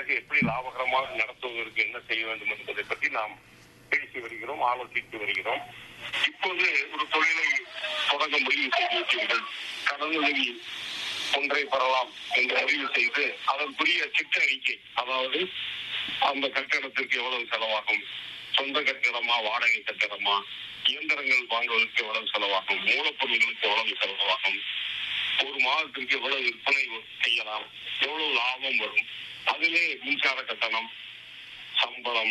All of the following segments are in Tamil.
பிறகு எப்படி லாபகரமாக நடத்துவதற்கு என்ன செய்ய வேண்டும் என்பதை பற்றி நாம் பேசி வருகிறோம் ஆலோசித்து வருகிறோம் இப்போது ஒரு தொழிலை தொடங்க முடிவு செய்து விட்டீர்கள் கடனுதவி ஒன்றை பெறலாம் என்று முடிவு செய்து அதற்குரிய திட்ட அறிக்கை அதாவது அந்த கட்டடத்திற்கு எவ்வளவு செலவாகும் சொந்த கட்டிடமா வாடகை கட்டிடமா இயந்திரங்கள் வாங்குவதற்கு எவ்வளவு செலவாகும் மூலப்பொருட்களுக்கு எவ்வளவு செலவாகும் ஒரு மாதத்திற்கு எவ்வளவு விற்பனை செய்யலாம் எவ்வளவு லாபம் வரும் அதிலே மின்சார கட்டணம் சம்பளம்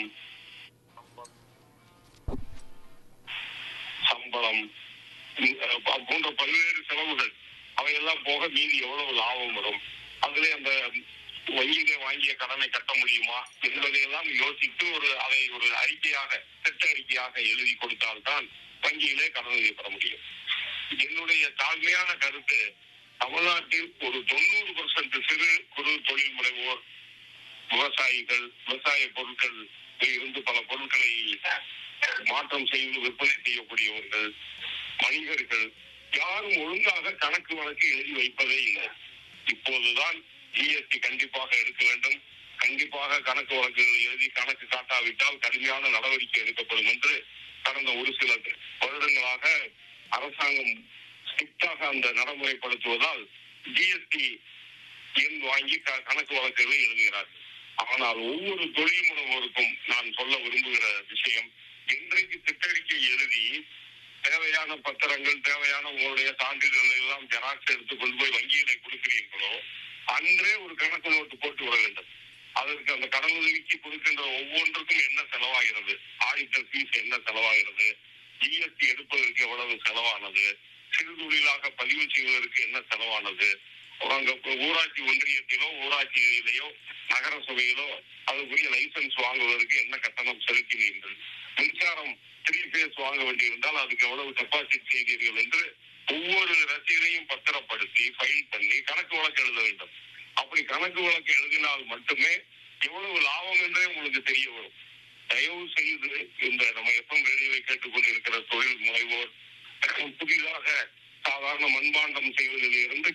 சம்பளம் உம், அஹ், போன்ற பல்வேறு செலவுகள் அவையெல்லாம் போக மீதி எவ்வளவு லாபம் வரும் அதிலே அந்த வங்கியிலே வாங்கிய கடனை கட்ட முடியுமா என்பதையெல்லாம் யோசித்து ஒரு அதை ஒரு அறிக்கையாக திட்ட அறிக்கையாக எழுதி கொடுத்தால்தான் வங்கியிலே கடனுதவி பெற முடியும் என்னுடைய தாழ்மையான கருத்து தமிழ்நாட்டில் ஒரு தொண்ணூறு பர்சன்ட் சிறு குறு தொழில் முனைவோர் விவசாயிகள் விவசாய பொருட்கள் இருந்து பல பொருட்களை மாற்றம் செய்து விற்பனை செய்யக்கூடியவர்கள் வணிகர்கள் யாரும் ஒழுங்காக கணக்கு வழக்கு எழுதி வைப்பதே இல்லை இப்போதுதான் ஜிஎஸ்டி கண்டிப்பாக எடுக்க வேண்டும் கண்டிப்பாக கணக்கு வழக்குகள் எழுதி கணக்கு காட்டாவிட்டால் கடுமையான நடவடிக்கை எடுக்கப்படும் என்று கடந்த ஒரு சில வருடங்களாக அரசாங்கம் ஸ்ட்ரிக்டாக அந்த நடைமுறைப்படுத்துவதால் ஜிஎஸ்டி எண் வாங்கி க- கணக்கு வழக்குகளை எழுதுகிறார்கள் ஆனால் ஒவ்வொரு தொழில் முனைவோருக்கும் நான் சொல்ல விரும்புகிற விஷயம் இன்றைக்கு திட்டறிக்கை எழுதி தேவையான பத்திரங்கள் தேவையான உங்களுடைய சான்றிதழ்கள் எல்லாம் ஜெராக்ஸ் எடுத்து கொண்டு போய் வங்கியிலே கொடுக்கிறீர்களோ அன்றே ஒரு கணக்கு நோட்டு போட்டு விட வேண்டும் அதற்கு அந்த கடனுதவிக்கு கொடுக்கின்ற ஒவ்வொன்றுக்கும் என்ன செலவாகிறது ஆடிட்டர் ஃபீஸ் என்ன செலவாகிறது ஜிஎஸ்டி எடுப்பதற்கு எவ்வளவு செலவானது சிறு தொழிலாக பதிவு செய்வதற்கு என்ன செலவானது அங்க ஊராட்சி ஒன்றியத்திலோ ஊராட்சியிலேயோ நகர சபையிலோ அதுக்குரிய லைசன்ஸ் வாங்குவதற்கு என்ன கட்டணம் செலுத்தினீர்கள் மின்சாரம் த்ரீ பேஸ் வாங்க வேண்டியிருந்தால் அதுக்கு எவ்வளவு டெபாசிட் செய்தீர்கள் என்று ஒவ்வொரு ரசீதையும் பத்திரப்படுத்தி ஃபைல் பண்ணி கணக்கு வழக்கு எழுத வேண்டும் அப்படி கணக்கு வழக்கு எழுதினால் மட்டுமே எவ்வளவு லாபம் என்றே உங்களுக்கு தெரிய வரும் தயவு செய்து இந்த நம்ம எப்பம் ரேடியோவை கேட்டுக்கொண்டிருக்கிற தொழில் முனைவோர் புதிதாக சாதாரண மண்பாண்டம் செய்வதில் இருந்து